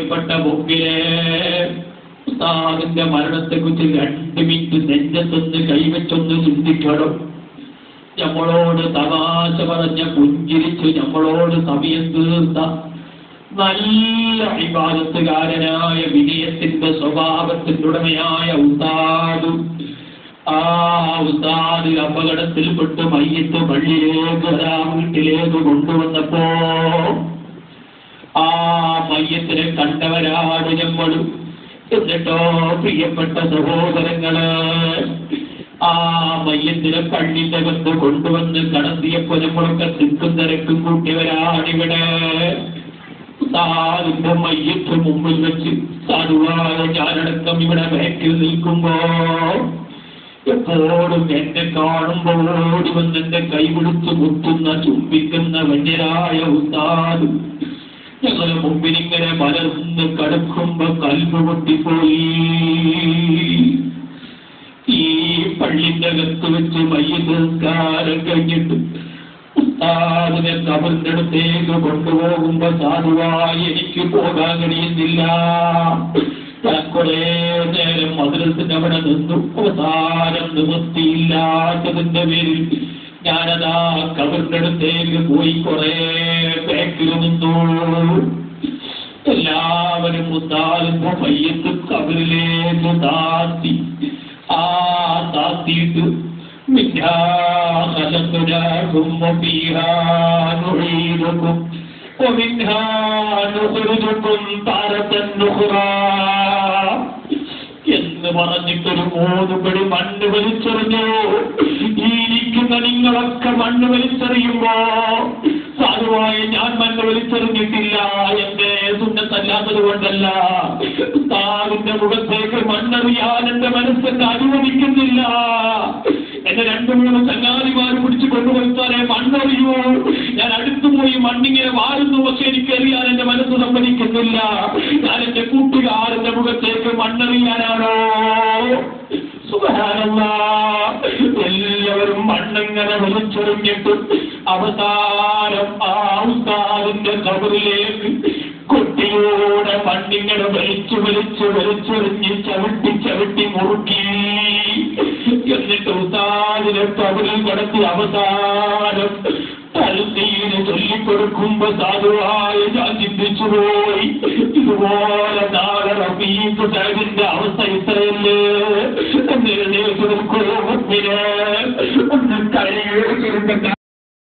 പ്രിയപ്പെട്ട മുമ്പിലെ ഉസ്താദിന്റെ മരണത്തെക്കുറിച്ച് രണ്ട് മിനിറ്റ് നെഞ്ചത്തൊന്ന് കൈവച്ചൊന്ന് ചിന്തിക്കണം നമ്മളോട് തമാശ പറഞ്ഞ പുഞ്ചിരിച്ച് നമ്മളോട് സമയം തീർത്ത നല്ല വിവാദത്തുകാരനായ വിനയത്തിന്റെ സ്വഭാവത്തിന്റെ ഉടമയായ ഉസ്താദ് ആ ഉസ്താദ് അപകടത്തിൽപ്പെട്ട് മയ്യത്ത് പള്ളിയിലേക്ക് ഒരാ വീട്ടിലേക്ക് കൊണ്ടുവന്നപ്പോ ആ മയ്യത്തിനെ കണ്ടവരാണ് നമ്മളും എന്നിട്ടോ പ്രിയപ്പെട്ട സഹോദരങ്ങള് ആ മയ്യത്തിനെ പള്ളിന്റെ അകത്ത് കൊണ്ടുവന്ന് കടത്തിയപ്പോ നമ്മളൊക്കെ തിക്കും തിരക്കും കൂട്ടിയവരാണിവിടെ സാറിന്റെ മയ്യത്ത് മുമ്പിൽ വെച്ച് സാധുവായ ഞാനടക്കം ഇവിടെ ബാക്കിൽ നിൽക്കുമ്പോ എപ്പോഴും എന്നെ കാണുമ്പോ ഓടി വന്ന് എന്റെ കൈ പിടിച്ച് മുത്തുന്ന ചുംബിക്കുന്ന വന്യരായ ഉസ്താദ് ഞങ്ങളെ മുമ്പിൽ ഇങ്ങനെ മലർന്ന് കടക്കുമ്പോ കൽവ് പൊട്ടിപ്പോയി ഈ പള്ളിന്റെ അകത്ത് വെച്ച് മയ്യസ്കാരം കഴിഞ്ഞിട്ട് ഉസ്താദിനെ കബറിന്റെ അടുത്തേക്ക് കൊണ്ടുപോകുമ്പോ സാധുവായി എനിക്ക് പോകാൻ കഴിയുന്നില്ല ഞാൻ കുറേ നേരം മധുരത്തിന്റെ അവിടെ നിന്നു അവസാനം നിവൃത്തിയില്ലാത്തതിന്റെ പേരിൽ ഞാനതാ കബറിന്റെ അടുത്തേക്ക് പോയി കുറേ ബാക്കിൽ നിന്നു എല്ലാവരും മുത്താലിന്റെ മയ്യത്ത് കബറിലേക്ക് താത്തി ആ താത്തിയിട്ട് منها خلقناكم وفيها نعيدكم ومنها نخرجكم تارة أخرى എന്ന് പറഞ്ഞിട്ടൊരു മൂന്ന് പടി മണ്ണ് വലിച്ചെറിഞ്ഞു ഈ ഇരിക്കുന്ന നിങ്ങളൊക്കെ മണ്ണ് വലിച്ചെറിയുമ്പോ സാധുവായി ഞാൻ മണ്ണ് വലിച്ചെറിഞ്ഞിട്ടില്ല എന്റെ സുന്നത്തല്ലാത്തത് കൊണ്ടല്ല താവിന്റെ മുഖത്തേക്ക് മണ്ണെറിയാൻ എന്റെ മനസ്സിന്റെ അനുവദിക്കുന്നില്ല എന്നെ രണ്ടു മൂന്ന് ചങ്ങാതിമാർ പിടിച്ച് കൊണ്ടുപോയിത്താനെ മണ്ണെറിയൂ ഞാൻ അടുത്തു പോയി മണ്ണിങ്ങനെ വാരുന്നു പക്ഷെ എനിക്ക് എറിയാൻ എന്റെ മനസ്സ് സമ്മതിക്കുന്നില്ല ഞാൻ എന്റെ കൂട്ടുകാരന്റെ മുഖത്തേക്ക് മണ്ണെറിയാനാണോ സുഖാനല്ലാ എല്ലാവരും മണ്ണിങ്ങനെ വലിച്ചെറിഞ്ഞിട്ട് അവസാനം ആ ഉസ്താദിന്റെ കബറിലേക്ക് കുട്ടിയോടെ മണ്ണിങ്ങനെ വലിച്ചു വലിച്ചു വലിച്ചെറിഞ്ഞ് ചവിട്ടി ചവിട്ടി മുറുക്കി എന്നിട്ട് ഉസ്താദിനെ കബറിൽ കിടത്തി അവസാനം തൽസീന് ചൊല്ലിക്കൊടുക്കുമ്പോ സാധുവായി ഞാൻ ചിന്തിച്ചു പോയി ഇതുപോലെ നാളെ റബീബ് സാഹിബിന്റെ അവസ്ഥ ഇത്രയല്ലേ എന്ന് എഴുന്നേറ്റ് നിൽക്കൂ മുന്നില് ഒന്ന് കഴിയുക